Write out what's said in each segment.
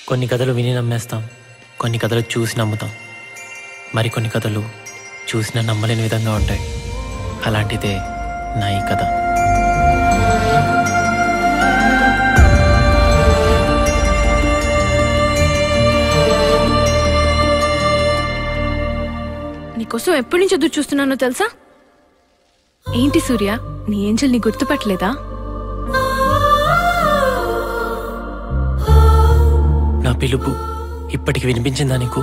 కొన్ని కథలు విని నమ్మేస్తాం కొన్ని కథలు చూసి నమ్ముతాం మరికొన్ని కథలు చూసినా నమ్మలేని విధంగా ఉంటాయి అలాంటిదే నా ఈ కథ నీకోసం ఎప్పటి నుంచి ఎదురు చూస్తున్నానో తెలుసా ఏంటి సూర్య నీ ఏంజల్ నీ గుర్తుపట్టలేదా నా పిలుపు ఇప్పటికి వినిపించిందా నీకు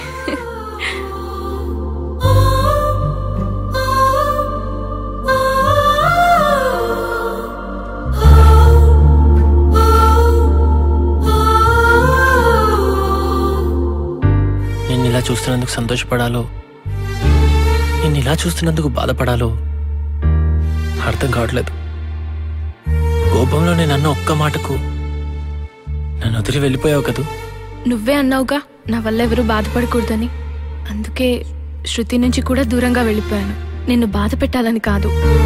నిన్ను ఇలా చూస్తున్నందుకు సంతోషపడాలో నిన్ను ఇలా చూస్తున్నందుకు బాధపడాలో అర్థం కావట్లేదు కోపంలో నేను అన్న ఒక్క మాటకు నన్ను వదిలి వెళ్ళిపోయావు కదూ నువ్వే అన్నావుగా నా వల్ల ఎవరు బాధపడకూడదని అందుకే శృతి నుంచి కూడా దూరంగా వెళ్ళిపోయాను నిన్ను బాధ పెట్టాలని కాదు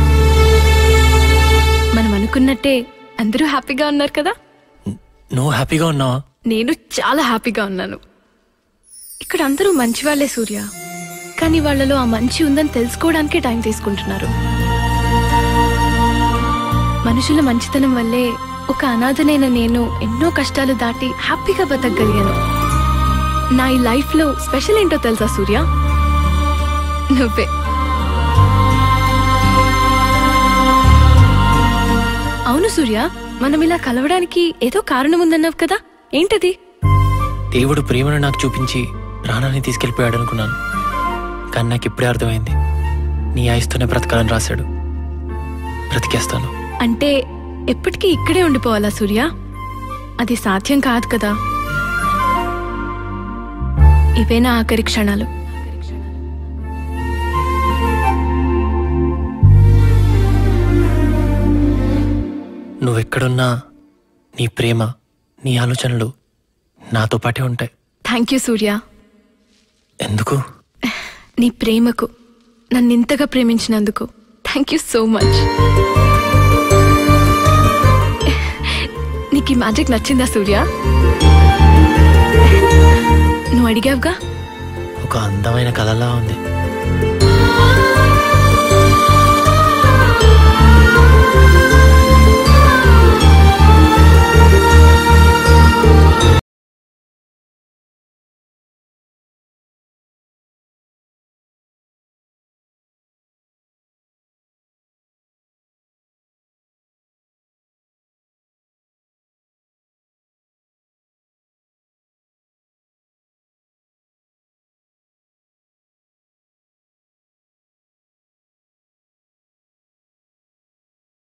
మనం అనుకున్నట్టే అందరూ హ్యాపీగా ఉన్నారు కదా నువ్వు హ్యాపీగా ఉన్నావా నేను చాలా హ్యాపీగా ఉన్నాను ఇక్కడ అందరూ మంచివాళ్లే సూర్య కానీ వాళ్ళలో ఆ మంచి ఉందని తెలుసుకోవడానికే టైం తీసుకుంటున్నారు మనుషుల మంచితనం వల్లే ఒక అనాథనైన నేను ఎన్నో కష్టాలు దాటి హ్యాపీగా బతకగలిగాను నా ఈ లైఫ్ లో స్పెషల్ ఏంటో తెలుసా సూర్య నువ్వే అవును సూర్య మనం ఇలా కలవడానికి ఏదో కారణం ఉందన్నావు కదా ఏంటది దేవుడు ప్రేమను నాకు చూపించి ప్రాణాన్ని తీసుకెళ్ళిపోయాడు అనుకున్నాను కానీ నాకు ఇప్పుడే అర్థమైంది నీ ఆయుస్తోనే బ్రతకాలని రాశాడు బ్రతికేస్తాను అంటే ఎప్పటికీ ఇక్కడే ఉండిపోవాలా సూర్య అది సాధ్యం కాదు కదా ఇవేనా ఆఖరి క్షణాలు నువ్వెక్కడున్నా నీ ప్రేమ నీ ఆలోచనలు నాతో పాటే ఉంటాయి థ్యాంక్ యూ సూర్య ఎందుకు నీ ప్రేమకు నన్ను ఇంతగా ప్రేమించినందుకు థ్యాంక్ యూ సో మచ్ నీకు ఈ మ్యాజిక్ నచ్చిందా సూర్య నువ్వు అడిగావుగా ఒక అందమైన కలలా ఉంది